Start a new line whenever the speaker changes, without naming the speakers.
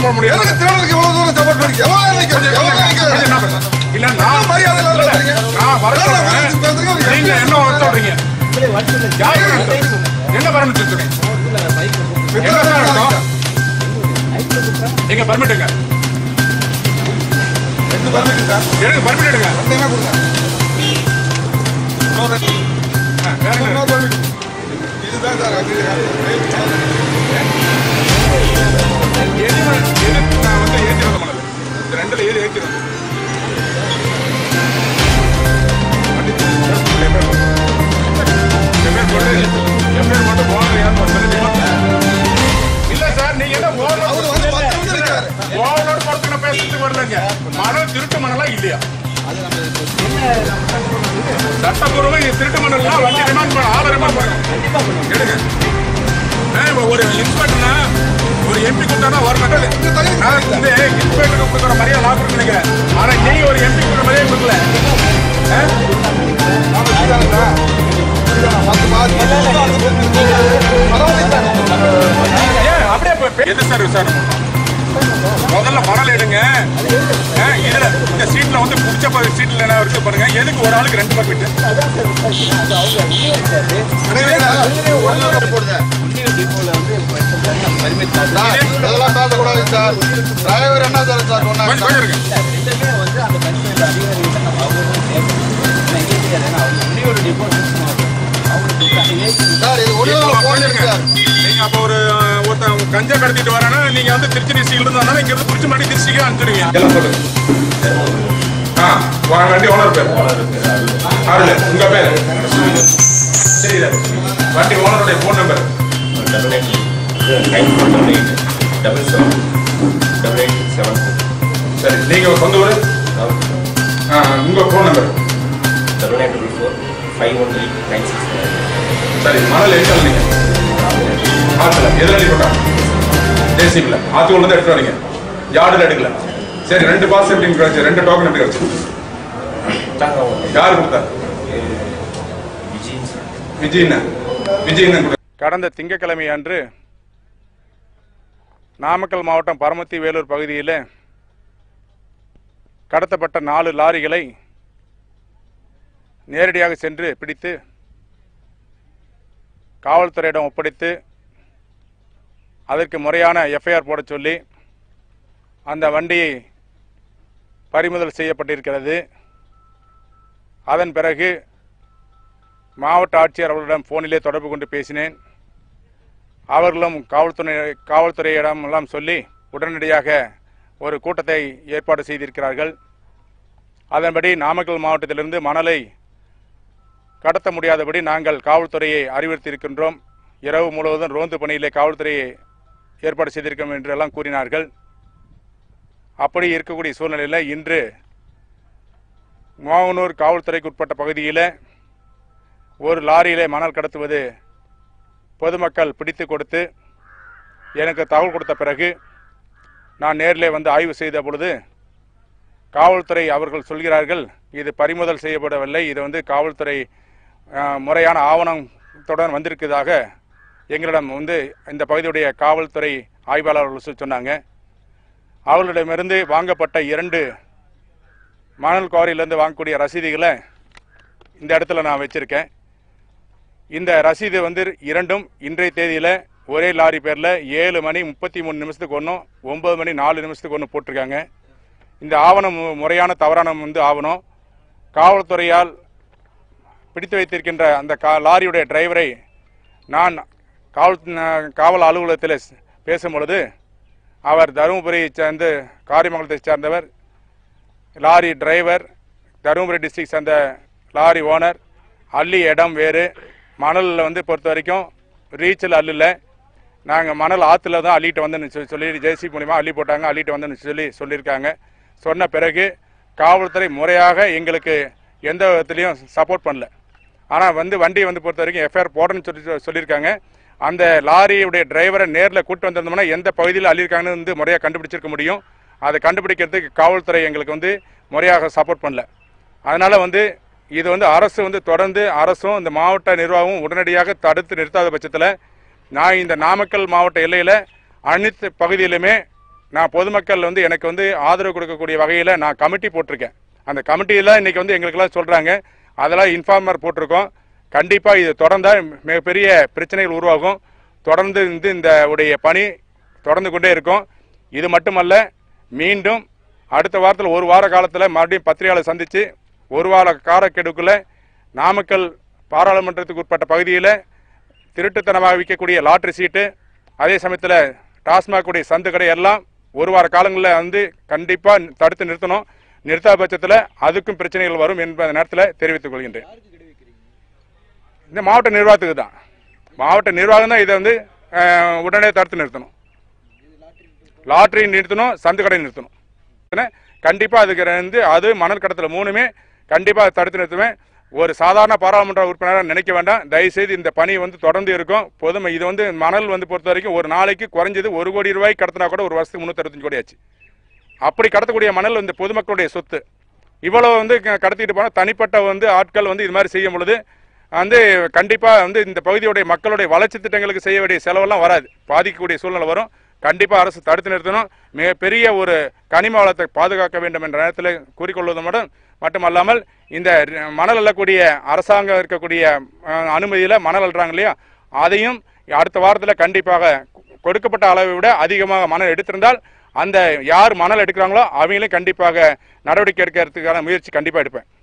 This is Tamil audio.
போட முடியும்
எனக்கு திருடனுக்கு இவ்வளவு தூரம் support பண்ணி- எவ்வளவு நேரம் நிக்கிறது? எவ்வளவு நேரம்
கொஞ்சம்
நிக்கிறது?
என்ன பேசுறேன்? இல்ல நான்
மரியாதை இல்லாம
இல்ல,
பேசுறீங்க.
நான் வர
வேற
சொல்றேன்.
மாதிரி பேசுறீங்க, ஒரு
நீங்க
MP.
என்ன வர சொல்றீங்க யாரு என்ன பர்மிட் சொல்றீங்க என்ன சார் அர்த்தம்? நீங்க பர்மிட்டுங்க
ரெண்டு permit சார்.
எனக்கு பர்மிட் எடுங்க
ரெண்டையுமே கொடுங்க. இன்னொரு ரெண்டு.
ஆ, வேற என்ன?
இன்னொரு permit. இதுதான் சார் அது.
எது எது நான் வந்து ஏற்றி வந்த மணல் இந்த ரெண்டுல ஏறி ஏற்றி வந்தேன் வண்டி என் பேர் போட்டு. என் பேர் போட்டு என் பேர் போட்டு ஓனர் யாருன்னு ஒரு சொல்லி இல்ல சார் நீங்க என்ன
அவரு
ஓனர்
வந்து பத்து நிமிஷம் நிக்கிறாரு.
ஓனர் படத்துல பேசிட்டு வரலங்க மணல் திருட்டு மணலா இல்லையா சட்டப்பூர்வமா இது திருட்டு மணல்லாம் வண்டி ரிமாண்ட் பண்ண ஆள ரிமாண்ட் பண்ணுங்க எடுங்க ஏன் இப்ப ஒரு இன்ஸ்பெக்டர்னா ஒரு எம்பி கொடுத்தானா வரணும் நான் வந்து இன்ஸ்பெக்டருக்கு கொடுக்குற மரியாதை நான் கொடுக்குறீங்க ஆனா நீங்க ஒரு எம்பி கொடுக்குற மரியாதை கொடுக்கல ஆ?
நாம செய்யலாம்டா. பத்து பாதி. பரவாயில்லை சார்.
ஏன் அப்படியே போய் பே- எது சார் விசாரணை முதல்ல மணல் எடுங்க ஆ, இதுல இந்த சீட்ல வந்து பிடிச்ச ப- சீட்ல என்ன இருக்கு பாருங்க எதுக்கு ஒரு ஆளுக்கு ரெண்டு பர்மிட்
சார், இதெல்லாம் பேசக்கூடாது சார். டிரைவர் என்ன சார் சார்
கொஞ்சம்
சொன்னாங்க
கொஞ்சம் இருங்க
சார் இது
இப்போ
ஒளிவில்
கொஞ்சம்
போயிருக்கு
இருங்க.
சார்
நீங்க அப்போ ஒரு அஹ், ஒருத்தன் கஞ்சா கடத்திட்டு வரானா நீங்க வந்து திருச்சி டிஸ்ட்ரிக்ட்ல இருந்தாலும் இங்க இருந்து குறிச்சி மாட்டி டிஸ்ட்ரிக்ட் அனுப்பிடுவீங்க எல்லாம் சொல்லுங்க ஆ வா- வண்டி ஓனர் பேர் அருள் உங்க பேர் சரி வண்டி ஓனருடைய phone number
double eight nine four double eight double seven double eight seven
சரி நீங்க சொந்த ஊர் ஆ, உங்க phone number
double nine double four five one three nine six nine.
சரி மணல் எங்க நீங்க ஆத்துல எதுல அடி போட்டா ஜேசிபில ஆத்துக்குள்ள இருந்து எடுத்து வரீங்க யார்டுல எடுக்கல சரி ரெண்டு பாஸ் எப்படி கிடைச்சு ரெண்டு டோக்கன் எப்படி கிடைச்சு
தாங்க
யார் கொடுத்தா
விஜய் சார்
விஜயன் விஜயன் கடந்த திங்கட்கிழமை அன்று நாமக்கல் மாவட்டம் பரமத்தி வேலூர் பகுதியில் கடத்தப்பட்ட நாலு லாரிகளை நேரடியாக சென்று பிடித்து காவல்துறையிடம் ஒப்படைத்து அதற்கு முறையான எஃப்ஐஆர் போடச் சொல்லி அந்த வண்டியை பறிமுதல் செய்யப்பட்டிருக்கிறது அதன் பிறகு மாவட்ட ஆட்சியர் அவர்களிடம் ஃபோனிலே தொடர்பு கொண்டு பேசினேன் அவர்களும் காவல்துறை காவல்துறையிடம் எல்லாம் சொல்லி உடனடியாக ஒரு கூட்டத்தை ஏற்பாடு செய்திருக்கிறார்கள் அதன்படி நாமக்கல் மாவட்டத்திலிருந்து மணலை கடத்த முடியாதபடி நாங்கள் காவல்துறையை அறிவுறுத்தியிருக்கின்றோம் இரவு முழுவதும் ரோந்து பணியிலே காவல்துறையை ஏற்பாடு செய்திருக்கோம் என்று எல்லாம் கூறினார்கள் அப்படி இருக்கக்கூடிய சூழ்நிலையில் இன்று மோகனூர் காவல்துறைக்கு உட்பட்ட பகுதியில் ஒரு லாரியிலே மணல் கடத்துவது பொதுமக்கள் பிடித்து கொடுத்து எனக்கு தகவல் கொடுத்த பிறகு நான் நேரிலே வந்து ஆய்வு செய்த பொழுது காவல்துறை அவர்கள் சொல்கிறார்கள் இது பறிமுதல் செய்யப்படவில்லை இது வந்து காவல்துறை அஹ், முறையான ஆவணத்துடன் வந்திருக்கிறதாக எங்களிடம் வந்து இந்த பகுதியுடைய காவல்துறை ஆய்வாளர்கள் சொ- சொன்னாங்க அவர்களிடமிருந்து வாங்கப்பட்ட இரண்டு மணல் குவாரியிலேருந்து வாங்கக்கூடிய ரசீதுகளை இந்த இடத்துல நான் வச்சுருக்கேன் இந்த ரசீது வந்து இரண்டும் இன்றைய தேதியில் ஒரே லாரி பேரில் ஏழு மணி முப்பத்தி மூணு நிமிஷத்துக்கு ஒன்றும் ஒம்பது மணி நாலு நிமிஷத்துக்கு ஒன்று போட்டிருக்காங்க இந்த ஆவணம் மு- முறையான தவறான வந்து ஆவணம் காவல்துறையால் பிடித்து வைத்திருக்கின்ற அந்த கா லாரியுடைய டிரைவரை நான் காவல் ந- காவல் அலுவலகத்தில் ஸ்- பேசும் பொழுது அவர் தருமபுரியை சேர்ந்து காரியமங்கலத்தை சேர்ந்தவர் லாரி டிரைவர் தருமபுரி டிஸ்ட்ரிக்ட் சேர்ந்த லாரி ஓனர் அள்ளி இடம் வேறு மணலில் வந்து பொறுத்த வரைக்கும் ரீச்சில் அள்ளில் நாங்கள் மணல் ஆற்றுல தான் அள்ளிட்டு வந்தேன்னு சொல்லி சொல்லி ஜேசி மூலிமா அள்ளி போட்டாங்க அள்ளிட்டு வந்தேன்னு சொல்லி சொல்லியிருக்காங்க சொன்ன பிறகு காவல்துறை முறையாக எங்களுக்கு எந்த விதத்துலையும் சப்போர்ட் பண்ணல ஆனால் வந்து வண்டி வந்து பொறுத்த வரைக்கும் எஃப்ஐஆர் போடணும்னு சொல்லி சொல்லியிருக்காங்க அந்த லாரியுடைய டிரைவரை நேரில் கூட்டு வந்திருந்தோம்னா எந்த பகுதியில் அள்ளியிருக்காங்கன்னு வந்து முறையாக கண்டுபிடிச்சிருக்க முடியும் அதை கண்டுபிடிக்கிறதுக்கு காவல்துறை எங்களுக்கு வந்து முறையாக சப்போர்ட் பண்ணல அதனால் வந்து இது வந்து அரசு வந்து தொடர்ந்து அரசும் இந்த மாவட்ட நிர்வாகமும் உடனடியாக தடுத்து நிறுத்தாத பட்சத்தில் நான் இந்த நாமக்கல் மாவட்ட எல்லையில் அனைத்து பகுதியிலுமே நான் பொதுமக்கள் வந்து எனக்கு வந்து ஆதரவு கொடுக்கக்கூடிய வகையில் நான் கமிட்டி போட்டிருக்கேன் அந்த கமிட்டியில் இன்னைக்கு வந்து எங்களுக்கெல்லாம் சொல்கிறாங்க அதெல்லாம் இன்ஃபார்மர் போட்டிருக்கோம் கண்டிப்பாக இது தொடர்ந்தால் மிகப்பெரிய பிரச்சனைகள் உருவாகும் தொடர்ந்து வந்து இந்த உடைய பணி தொடர்ந்து கொண்டே இருக்கும் இது மட்டுமல்ல மீண்டும் அடுத்த வாரத்தில் ஒரு வார காலத்தில் மறுபடியும் பத்திரிகையாளர் சந்தித்து ஒரு வார காலக்கெடுக்குள்ள நாமக்கல் பாராளுமன்றத்துக்கு உட்பட்ட பகுதியில் திருட்டுத்தனமாக விற்கக்கூடிய லாட்ரி சீட்டு அதே சமயத்தில் டாஸ்மாக் உடைய சந்து கடை எல்லாம் ஒரு வார காலங்களில் வந்து கண்டிப்பாக தடுத்து நிறுத்தணும் நிறுத்தாத பட்சத்தில் அதுக்கும் பிரச்சனைகள் வரும் என்பதை நேரத்தில் தெரிவித்துக் கொள்கின்றேன் இந்த மாவட்ட நிர்வாகத்துக்கு தான் மாவட்ட நிர்வாகம் தான் இதை வந்து அஹ், உடனே தடுத்து நிறுத்தணும் லாட்ரி நிறுத்தணும் சந்து கடை நிறுத்தணும் ஏன்னா, கண்டிப்பா அதுக்கு வந்து அது மணல் கடத்தல் மூணுமே கண்டிப்பா தடுத்து நிறுத்துவேன் ஒரு சாதாரண பாராளுமன்ற உறுப்பினராக நினைக்க வேண்டாம் தயவுசெய்து இந்த பணி வந்து தொடர்ந்து இருக்கும் பொதுமை இது வந்து மணல் வந்து பொறுத்த வரைக்கும் ஒரு நாளைக்கு குறைஞ்சது ஒரு கோடி ரூபாய் கடத்தினா கூட ஒரு வருஷத்துக்கு முந்நூற்றி கோடி ஆச்சு அப்படி கடத்தக்கூடிய மணல் இந்த பொதுமக்களுடைய சொத்து இவ்வளவு வந்து க- கடத்திட்டு போனால் தனிப்பட்ட வந்து ஆட்கள் வந்து இது மாதிரி செய்யும் பொழுது வந்து கண்டிப்பா வந்து இந்த பகுதியுடைய மக்களுடைய வளர்ச்சி திட்டங்களுக்கு செய்ய வேண்டிய செலவெல்லாம் வராது பாதிக்கக்கூடிய சூழ்நிலை வரும் கண்டிப்பா அரசு தடுத்து நிறுத்தணும் மிகப்பெரிய ஒரு கனிம வளத்தை பாதுகாக்க வேண்டும் என்ற நேரத்தில் கூறிக்கொள்வது மட்டும் மட்டுமல்லாமல் இந்த ர- மணல் அள்ளக்கூடிய அரசாங்கம் இருக்கக்கூடிய அஹ், அனுமதியில மணல் அள்ளுறாங்க இல்லையா அதையும் அடுத்த வாரத்தில் கண்டிப்பாக கொடுக்கப்பட்ட அளவை விட அதிகமாக மணல் எடுத்திருந்தால் அந்த யார் மணல் எடுக்கிறாங்களோ அவங்களும் கண்டிப்பாக நடவடிக்கை எடுக்கிறதுக்கான முயற்சி கண்டிப்பாக எடுப்பேன்